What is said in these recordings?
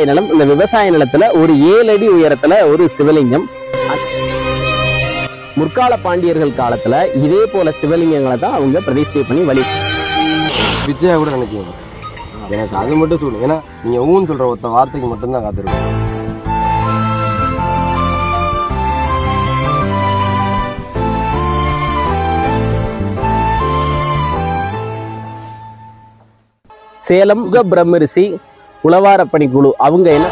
நிலம் இந்த விவசாய நிலத்துல ஒரு ஏழு அடி உயரத்துல ஒரு சிவலிங்கம் முற்கால பாண்டியர்கள் காலத்துல இதே போல சிவலிங்கங்களை தான் அவங்க பிரதிஷ்டை பண்ணி வழி விஜயா கூட நினைக்கிறீங்க எனக்கு அது மட்டும் சொல்லுங்க ஏன்னா நீங்க ஊன்னு சொல்ற ஒத்த வார்த்தைக்கு மட்டும்தான் காத்திருக்கோம் சேலம் யுக பிரம்மரிசி உளவார பணிக்குழு அவங்க என்ன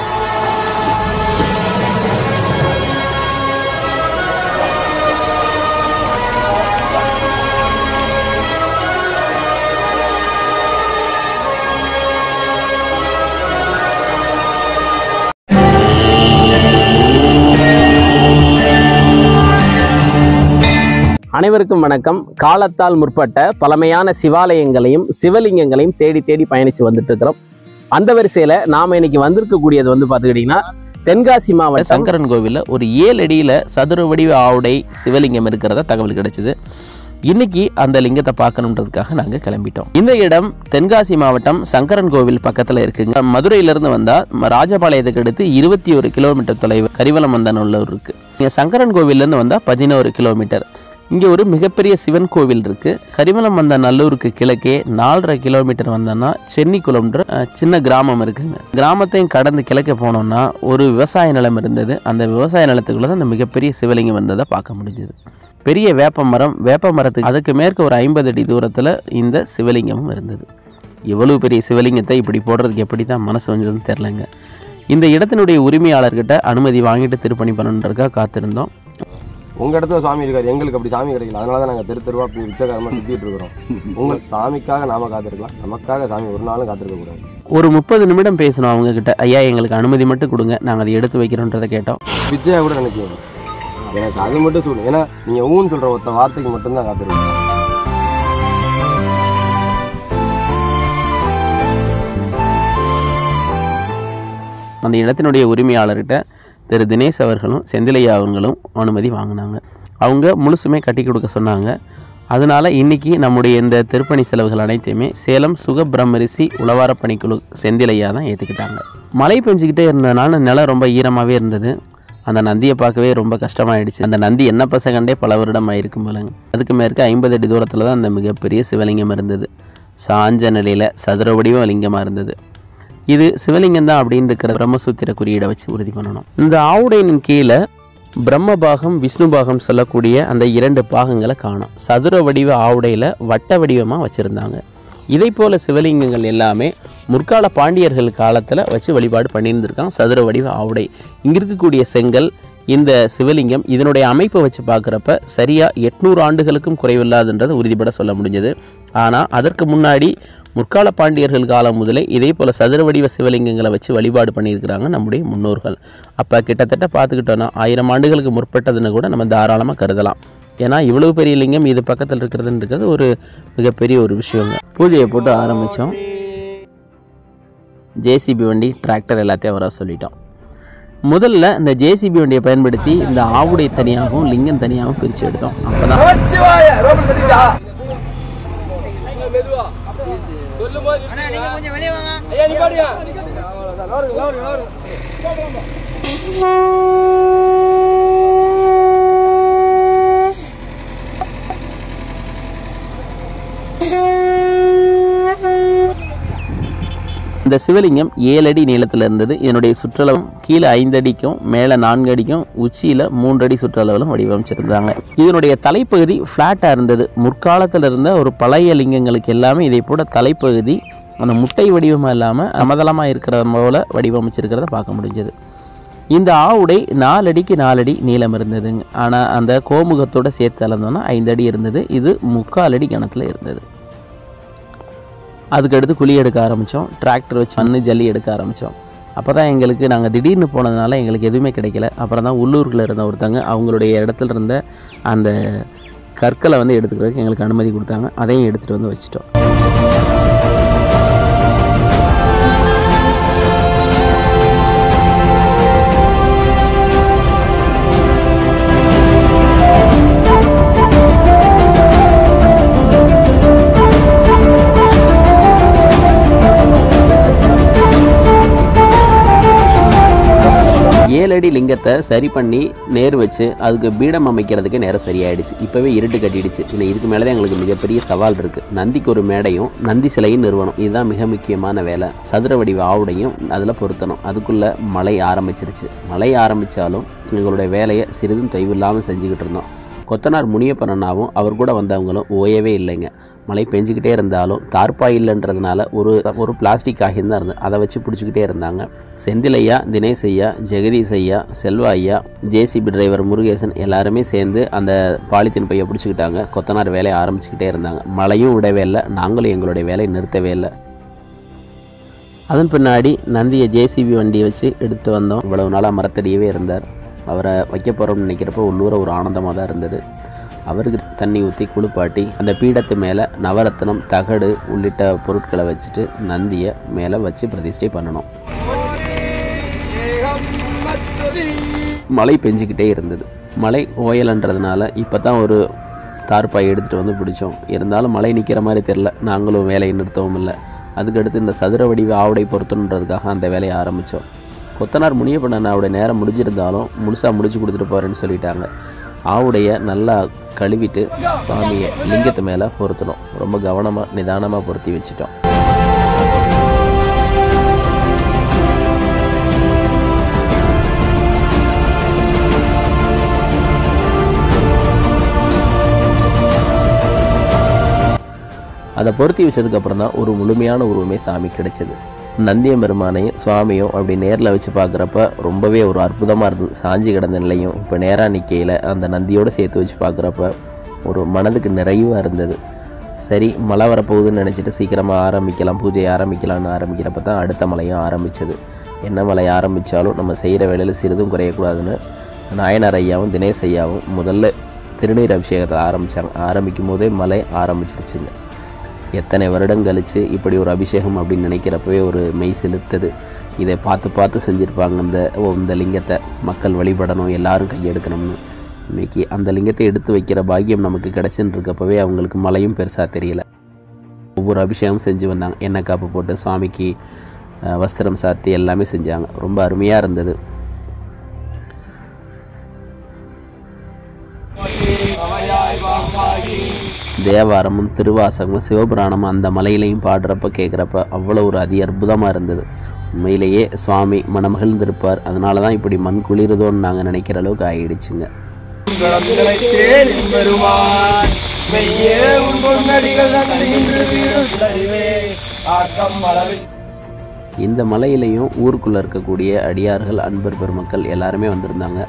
அனைவருக்கும் வணக்கம் காலத்தால் முற்பட்ட பழமையான சிவாலயங்களையும் சிவலிங்கங்களையும் தேடி தேடி பயணிச்சு வந்துட்டு இருக்கிறோம் அந்த வரிசையில நாம இன்னைக்கு வந்திருக்கக்கூடியது வந்து பாத்துக்கிட்டீங்கன்னா தென்காசி மாவட்டம் சங்கரன் கோவிலில் ஒரு ஏழு அடியில் சதுர வடிவ ஆவுடை சிவலிங்கம் இருக்கிறதா தகவல் கிடைச்சிது இன்னைக்கு அந்த லிங்கத்தை பார்க்கணுன்றதுக்காக நாங்கள் கிளம்பிட்டோம் இந்த இடம் தென்காசி மாவட்டம் சங்கரன் கோவில் பக்கத்தில் இருக்குங்க மதுரையிலிருந்து வந்தால் ராஜபாளையத்துக்கு அடுத்து இருபத்தி ஒரு கிலோமீட்டர் தொலைவு கரிவலம் வந்தனூர் இருக்கு இங்கே சங்கரன் கோவில்லேருந்து வந்தால் பதினோரு கிலோமீட்டர் இங்கே ஒரு மிகப்பெரிய சிவன் கோவில் இருக்கு கரிமலம் வந்த நல்லூருக்கு கிழக்கே நாலரை கிலோமீட்டர் வந்தோன்னா சென்னிக்குளம்ன்ற அஹ், சின்ன கிராமம் இருக்குங்க கிராமத்தையும் கடந்து கிழக்க போனோம்னா ஒரு விவசாய நிலம் இருந்தது அந்த விவசாய நிலத்துக்குள்ள தான் அந்த மிகப்பெரிய சிவலிங்கம் வந்ததை பார்க்க முடிஞ்சது பெரிய வேப்ப மரம் வேப்ப மரத்துக்கு அதுக்கு மேற்க ஒரு ஐம்பது அடி தூரத்தில் இந்த சிவலிங்கமும் இருந்தது இவ்வளவு பெரிய சிவலிங்கத்தை இப்படி போடுறதுக்கு எப்படி தான் மனசு வந்ததுன்னு தெரிலங்க இந்த இடத்தினுடைய உரிமையாளர்கிட்ட அனுமதி வாங்கிட்டு திருப்பணி பண்ணணுன்றதுக்காக காத்திருந்தோம் உங்க இடத்துல சாமி இருக்காரு எங்களுக்கு அப்படி சாமி கிடைக்கல அதனால தான் நாங்க தெரு தெருவா அப்படி விச்சகாரமா சுத்திட்டு இருக்கிறோம் உங்க சாமிக்காக நாம காத்திருக்கலாம் நமக்காக சாமி ஒரு நாளும் காத்திருக்க கூடாது ஒரு முப்பது நிமிடம் பேசணும் அவங்க கிட்ட ஐயா எங்களுக்கு அனுமதி மட்டும் கொடுங்க நாங்கள் அதை எடுத்து வைக்கிறோன்றதை கேட்டோம் விஜயா கூட நினைக்கிறீங்க எனக்கு அது மட்டும் சொல்லுங்க ஏன்னா நீங்க ஊன்னு சொல்ற ஒத்த வார்த்தைக்கு மட்டும்தான் காத்திருக்கோம் அந்த இடத்தினுடைய உரிமையாளர்கிட்ட திரு தினேஷ் அவர்களும் செந்திலையா அவர்களும் அனுமதி வாங்கினாங்க அவங்க முழுசுமே கட்டி கொடுக்க சொன்னாங்க அதனால இன்னைக்கு நம்முடைய இந்த திருப்பணி செலவுகள் அனைத்தையுமே சேலம் சுகபிரம்மரிசி உழவார பணிக்குழு செந்திலையா தான் ஏற்றுக்கிட்டாங்க மழை பெஞ்சிக்கிட்டே இருந்ததுனால நிலம் ரொம்ப ஈரமாகவே இருந்தது அந்த நந்தியை பார்க்கவே ரொம்ப கஷ்டமாயிடுச்சு அந்த நந்தி என்ன பசங்கண்டே பல வருடம் ஆயிருக்கும் போலங்க அதுக்கு மேற்க ஐம்பது அடி தூரத்தில் தான் அந்த மிகப்பெரிய சிவலிங்கம் இருந்தது சாஞ்ச நிலையில் சதுர வடிவ லிங்கமாக இருந்தது இது சிவலிங்கம் தான் அப்படின்னு இருக்கிற பிரம்மசூத்திர குறியீடை வச்சு உறுதி பண்ணணும் இந்த ஆவுடையின் கீழே பிரம்ம பாகம் விஷ்ணு பாகம் சொல்லக்கூடிய அந்த இரண்டு பாகங்களை காணும் சதுர வடிவ ஆவுடையில் வட்ட வடிவமாக வச்சுருந்தாங்க இதை போல சிவலிங்கங்கள் எல்லாமே முற்கால பாண்டியர்கள் காலத்தில் வச்சு வழிபாடு பண்ணியிருந்திருக்காங்க சதுர வடிவ ஆவுடை இங்கே இருக்கக்கூடிய செங்கல் இந்த சிவலிங்கம் இதனுடைய அமைப்பை வச்சு பார்க்குறப்ப சரியாக எட்நூறு ஆண்டுகளுக்கும் குறைவில்லாதுன்றதை உறுதிபட சொல்ல முடிஞ்சது ஆனால் அதற்கு முன்னாடி முற்கால பாண்டியர்கள் காலம் முதலே இதே போல் சதுர வடிவ சிவலிங்கங்களை வச்சு வழிபாடு பண்ணியிருக்கிறாங்க நம்முடைய முன்னோர்கள் அப்போ கிட்டத்தட்ட பார்த்துக்கிட்டோன்னா ஆயிரம் ஆண்டுகளுக்கு முற்பட்டதுன்னு கூட நம்ம தாராளமாக கருதலாம் ஏன்னா இவ்வளவு பெரிய லிங்கம் இது பக்கத்தில் இருக்கிறதுன்றது ஒரு மிகப்பெரிய ஒரு விஷயங்க பூஜையை போட்டு ஆரம்பித்தோம் ஜேசிபி வண்டி டிராக்டர் எல்லாத்தையும் வர சொல்லிட்டோம் முதல்ல இந்த ஜேசிபி வண்டியை பயன்படுத்தி இந்த ஆவுடை தனியாகவும் லிங்கம் தனியாகவும் பிரித்து எடுத்தோம் அப்போ தான் இந்த சிவலிங்கம் ஏழு அடி நீளத்தில் இருந்தது இதனுடைய சுற்றளவும் கீழே ஐந்து அடிக்கும் மேலே நான்கு அடிக்கும் உச்சியில் மூன்று அடி சுற்றளவிலும் வடிவமைச்சிருந்தாங்க இதனுடைய தலைப்பகுதி ஃப்ளாட்டாக இருந்தது முற்காலத்தில் இருந்த ஒரு பழைய லிங்கங்களுக்கு எல்லாமே இதை போல தலைப்பகுதி அந்த முட்டை வடிவமாக இல்லாமல் சமதளமாக இருக்கிற போல வடிவமைச்சிருக்கிறத பார்க்க முடிஞ்சது இந்த ஆவுடை நாலடிக்கு நாலடி நீளம் இருந்ததுங்க ஆனால் அந்த கோமுகத்தோட சேர்த்து அளந்தோன்னா ஐந்து அடி இருந்தது இது முக்கால் அடி கணத்தில் இருந்தது அதுக்கடுத்து குழி எடுக்க ஆரம்பித்தோம் டிராக்டர் வச்சு மண்ணு ஜல்லி எடுக்க ஆரம்பித்தோம் அப்போ தான் எங்களுக்கு நாங்கள் திடீர்னு போனதுனால எங்களுக்கு எதுவுமே கிடைக்கல அப்புறம் தான் உள்ளூரில் இருந்த ஒருத்தங்க அவங்களுடைய இடத்துல இருந்த அந்த கற்களை வந்து எடுத்துக்கிறதுக்கு எங்களுக்கு அனுமதி கொடுத்தாங்க அதையும் எடுத்துகிட்டு வந்து வச்சுட்டோம் ரெண்டடி லிங்கத்தை சரி பண்ணி நேர் வச்சு அதுக்கு பீடம் அமைக்கிறதுக்கு நேரம் சரியாயிடுச்சு இப்போவே இருட்டு கட்டிடுச்சு இன்னும் இதுக்கு மேலே தான் எங்களுக்கு மிகப்பெரிய சவால் இருக்குது நந்திக்கு ஒரு மேடையும் நந்தி சிலையும் நிறுவனம் இதுதான் மிக முக்கியமான வேலை சதுர வடிவ ஆவுடையும் அதில் பொருத்தணும் அதுக்குள்ளே மழை ஆரம்பிச்சிருச்சு மழை ஆரம்பித்தாலும் எங்களுடைய வேலையை சிறிதும் தொய்வில்லாமல் செஞ்சுக்கிட்டு இருந்தோம் கொத்தனார் முனியப்பன் அண்ணாவும் அவர் கூட வந்தவங்களும் ஓயவே இல்லைங்க மழை பெஞ்சிக்கிட்டே இருந்தாலும் தார்பாய் இல்லைன்றதுனால ஒரு ஒரு பிளாஸ்டிக் காகியம் தான் இருந்தது அதை வச்சு பிடிச்சிக்கிட்டே இருந்தாங்க செந்திலையா தினேஷ் ஐயா ஜெகதீஷ் ஐயா செல்வா ஐயா ஜேசிபி டிரைவர் முருகேசன் எல்லாருமே சேர்ந்து அந்த பாலித்தீன் பையை பிடிச்சிக்கிட்டாங்க கொத்தனார் வேலையை ஆரம்பிச்சுக்கிட்டே இருந்தாங்க மழையும் விடவே இல்லை நாங்களும் எங்களுடைய வேலையை நிறுத்தவே இல்லை அதன் பின்னாடி நந்தியை ஜேசிபி வண்டியை வச்சு எடுத்துகிட்டு வந்தோம் இவ்வளவு நாளாக மரத்தடியவே இருந்தார் அவரை வைக்க போகிறோம்னு நினைக்கிறப்போ உள்ளூர ஒரு ஆனந்தமாக தான் இருந்தது அவருக்கு தண்ணி ஊற்றி குளிப்பாட்டி அந்த பீடத்து மேலே நவரத்னம் தகடு உள்ளிட்ட பொருட்களை வச்சுட்டு நந்தியை மேலே வச்சு பிரதிஷ்டை பண்ணணும் மழை பெஞ்சிக்கிட்டே இருந்தது மழை ஓயலன்றதுனால இப்போ தான் ஒரு தார்பாய் எடுத்துகிட்டு வந்து பிடிச்சோம் இருந்தாலும் மழை நிற்கிற மாதிரி தெரில நாங்களும் வேலையை நிறுத்தவும் இல்லை அதுக்கடுத்து இந்த சதுர வடிவ ஆவுடை பொருத்தணுன்றதுக்காக அந்த வேலையை ஆரம்பித்தோம் கொத்தனார் முனியப்பண்ணன் அவருடைய நேரம் முடிஞ்சிருந்தாலும் முழுசாக முடிச்சு கொடுத்துட்டு போகிறேன்னு சொல்லிட்டாங்க ஆவுடைய நல்லா கழுவிட்டு சுவாமியை லிங்கத்து மேலே பொருத்தணும் ரொம்ப கவனமாக நிதானமாக பொருத்தி வச்சுட்டோம் அதை பொருத்தி வச்சதுக்கப்புறம் தான் ஒரு முழுமையான உருவமே சாமி கிடைச்சது நந்தியம் பெருமானையும் சுவாமியும் அப்படி நேரில் வச்சு பார்க்குறப்ப ரொம்பவே ஒரு அற்புதமாக இருந்தது சாஞ்சி கிடந்த நிலையும் இப்போ நேராக நிற்கையில் அந்த நந்தியோடு சேர்த்து வச்சு பார்க்குறப்ப ஒரு மனதுக்கு நிறைவாக இருந்தது சரி மழை வரப்போகுதுன்னு நினச்சிட்டு சீக்கிரமாக ஆரம்பிக்கலாம் பூஜையை ஆரம்பிக்கலாம்னு ஆரம்பிக்கிறப்ப தான் அடுத்த மலையும் ஆரம்பிச்சது என்ன மலை ஆரம்பித்தாலும் நம்ம செய்கிற வேலையில் சிறிதும் குறையக்கூடாதுன்னு நாயனார் ஐயாவும் தினேஷ் ஐயாவும் முதல்ல திருநீர் அபிஷேகத்தை ஆரம்பித்தாங்க ஆரம்பிக்கும் போதே மலை ஆரம்பிச்சிருச்சுங்க எத்தனை வருடம் கழித்து இப்படி ஒரு அபிஷேகம் அப்படின்னு நினைக்கிறப்பவே ஒரு மெய் செலுத்தது இதை பார்த்து பார்த்து செஞ்சுருப்பாங்க இந்த ஓ இந்த லிங்கத்தை மக்கள் வழிபடணும் எல்லாரும் கையெடுக்கணும்னு இன்னைக்கு அந்த லிங்கத்தை எடுத்து வைக்கிற பாக்கியம் நமக்கு கிடச்சின்னு இருக்கப்பவே அவங்களுக்கு மழையும் பெருசாக தெரியல ஒவ்வொரு அபிஷேகம் செஞ்சு வந்தாங்க எண்ணெய் காப்பு போட்டு சுவாமிக்கு அஹ், வஸ்திரம் சாத்தி எல்லாமே செஞ்சாங்க ரொம்ப அருமையாக இருந்தது தேவாரமும் திருவாசகமும் சிவபுராணமும் அந்த மலையிலையும் பாடுறப்ப கேட்குறப்ப அவ்வளோ ஒரு அதி அற்புதமாக இருந்தது உண்மையிலேயே சுவாமி மனமகிழ்ந்திருப்பார் அதனால தான் இப்படி மண் குளிருதோன்னு நாங்கள் நினைக்கிற அளவுக்கு ஆயிடுச்சுங்க பெருமான் மெய்யே உன் பொன்னடிகள் தந்து இன்று வீடு ஆக்கம் மலர் இந்த மலையிலையும் ஊருக்குள்ளே இருக்கக்கூடிய அடியார்கள் அன்பர் பெருமக்கள் எல்லாருமே வந்திருந்தாங்க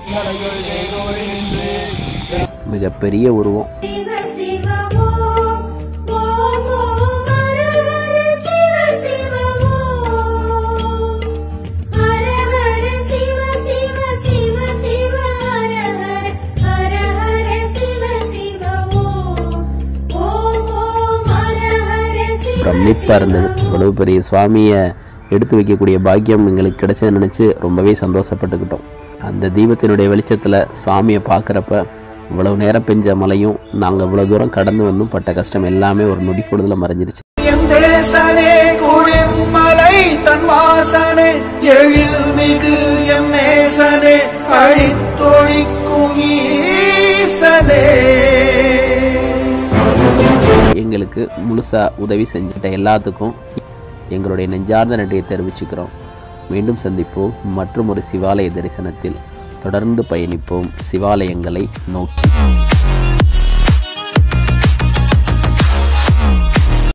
மிகப்பெரிய உருவம் சிவ சிவ ஓம் ஓம் ஓம் ஹர ஹர சிவ சிவ ஓம் ஹர ஹர சிவ சிவ சிவ சிவ ஹர ஹர ஹர ஹர சிவ சிவ ஓம் ஓம் ஓம் ஹர ஹர சிவ பிரமிப்பாக இருந்தது இவ்வளவு பெரிய சுவாமியை எடுத்து வைக்கக்கூடிய பாக்கியம் எங்களுக்கு கிடைச்சதை நினச்சி ரொம்பவே சந்தோஷப்பட்டுக்கிட்டோம் அந்த தீபத்தினுடைய வெளிச்சத்தில் சுவாமியை பார்க்குறப்ப இவ்வளவு நேரம் பெஞ்ச மழையும் நாங்கள் இவ்வளோ தூரம் கடந்து வந்தும் பட்ட கஷ்டம் எல்லாமே ஒரு நொடி பொழுதில் மறைஞ்சிருச்சு எம் தேசனே குளிர்மலை தன் வாசனே எழில் மிகு எம் நேசனே அழித்தொழிக்கும் ஈசனே எங்களுக்கு முழுசாக உதவி செஞ்சுட்ட எல்லாத்துக்கும் எங்களுடைய நெஞ்சார்ந்த நன்றியை தெரிவிச்சுக்கிறோம் மீண்டும் சந்திப்போம் மற்றும் ஒரு சிவாலய தரிசனத்தில் தொடர்ந்து பயணிப்போம் சிவாலயங்களை நோக்கி